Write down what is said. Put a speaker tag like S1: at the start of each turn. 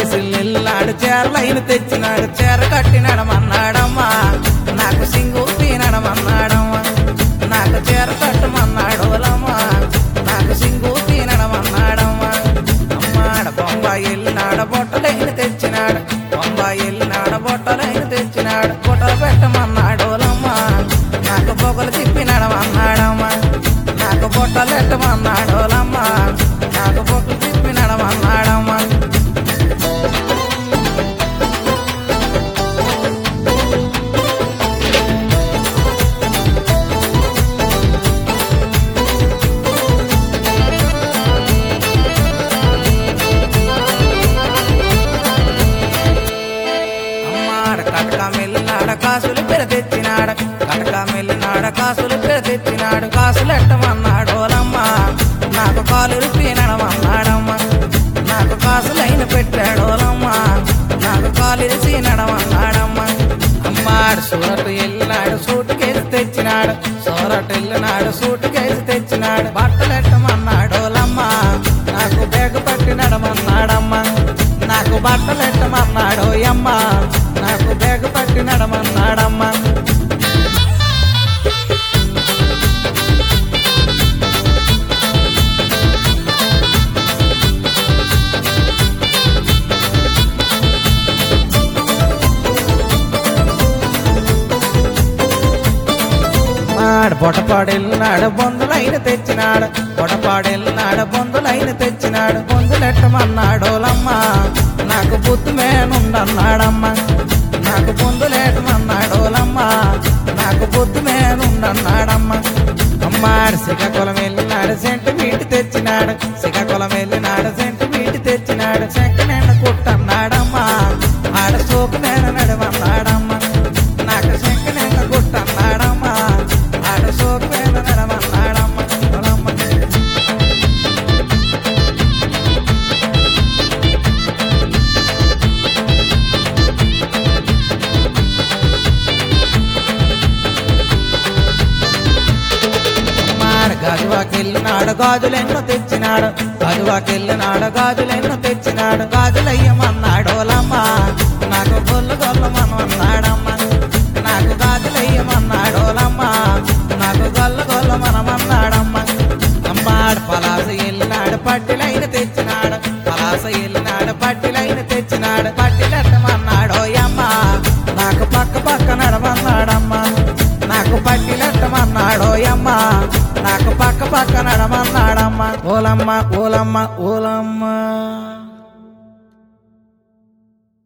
S1: సిల్లిల్లాడు చీరలైన తెచ్చినాడు చీర కట్టినడమన్నాడమ్మా నాకు సింగు పీనడమన్నాడమ్మా నాకు చీర కట్టమన్నాడు ఓలమ్మా నాకు సింగు పీనడమన్నాడమ్మా అమ్మాడ బొంబాయి వెళ్ళినాడ బొట్టలైన తెచ్చినాడు బొంబాయి వెళ్ళినాడ బొట్టలైన తెచ్చినాడు బొట్టలు పెట్టమన్నాడు ఓలమ్మా నాకు పొగలు తిప్పినడమన్నాడమ్మా నాకు బొట్టలు పెట్టమన్నాడు ఓలమ్మా నాకు పొగలు తిప్పినడమన్నాడమ్మా అమ్మాడ కటక మెల్లినాడ కాసులు పెర తెచ్చినాడ కటక మెల్లినాడ కాసులు పెర తెచ్చినాడు కాసులు ఎట్టమన్నాడు ఓలమ్మ నాకు కాలు పీనడమన్నాడమ్మ నాకు కాసులైన పెట్టాడు ఓలమ్మ నాకు కాలు సీనడమన్నాడమ్మ అమ్మాడు సూరట్ వెళ్ళినాడు సూటు కేసి తెచ్చినాడు సూరట్ వెళ్ళినాడు సూటు కేసి తెచ్చినాడు బట్టలు ఎట్టమన్నాడు ఓలమ్మ నాకు బేగ పట్టి నడమన్నాడమ్మ నాకు బట్టలు ఎట్టమన్నాడు అమ్మ నాకు బేగ పట్టి నడమన్నాడమ్మ మాడు బొటపాడెళ్ళినాడు బొందులైన తెచ్చినాడు బొటపాడెళ్ళినాడు బొందులైన తెచ్చినాడు బొందులెట్టమన్నాడు లమ్మ నాకు బుద్ధి మేనుండన్నాడమ్మ నాకు బొందులేటమన్నాడు లమ్మ నాకు బుద్ధి మేనుండన్నాడమ్మ అమ్మాడు శ్రీకాకుళం వెళ్ళినాడు సెంటు మీటి తెచ్చినాడు శ్రీకాకుళం వెళ్ళినాడు సెంటు మీటి తెచ్చినాడు చెక్క నిండ కుట్టన్నాడమ్మా ఆడ సోకు నేను నడమన్నాడమ్మ నాకు చెక్క నిండ కుట్టన్నాడమ్మా ఆడ సోకు నేను నడమన్నాడమ్మ పొలమ్మ. మాడ గాజువాకెళ్ళినాడు గాజులెన్నో తెచ్చినాడు గాజువాకెళ్ళినాడు గాజులెన్నో తెచ్చినాడు గాజులయ్యమన్నాడు ఓలమ్మ నాకు గొల్లు గొల్లమన్నాడమ్మ నాకు గాజులయ్యమన్నాడు ఓలమ్మ నాకు గొల్ల గొల్ల మనమన్నాడమ్మ అమ్మాడు పలాస వెళ్ళినాడు పట్టిలైన తెచ్చినాడు పలాస వెళ్ళినాడు పట్టిలైన తెచ్చినాడు పట్టిలెట్టమన్నాడు అమ్మ నాకు పక్క పక్క నడమన్నాడమ్మ నాకు పట్టిలెట్టమన్నాడు అమ్మ నాకు పక్క పక్క నడమన్నాడమ్మ ఓలమ్మ ఓలమ్మ ఓలమ్మ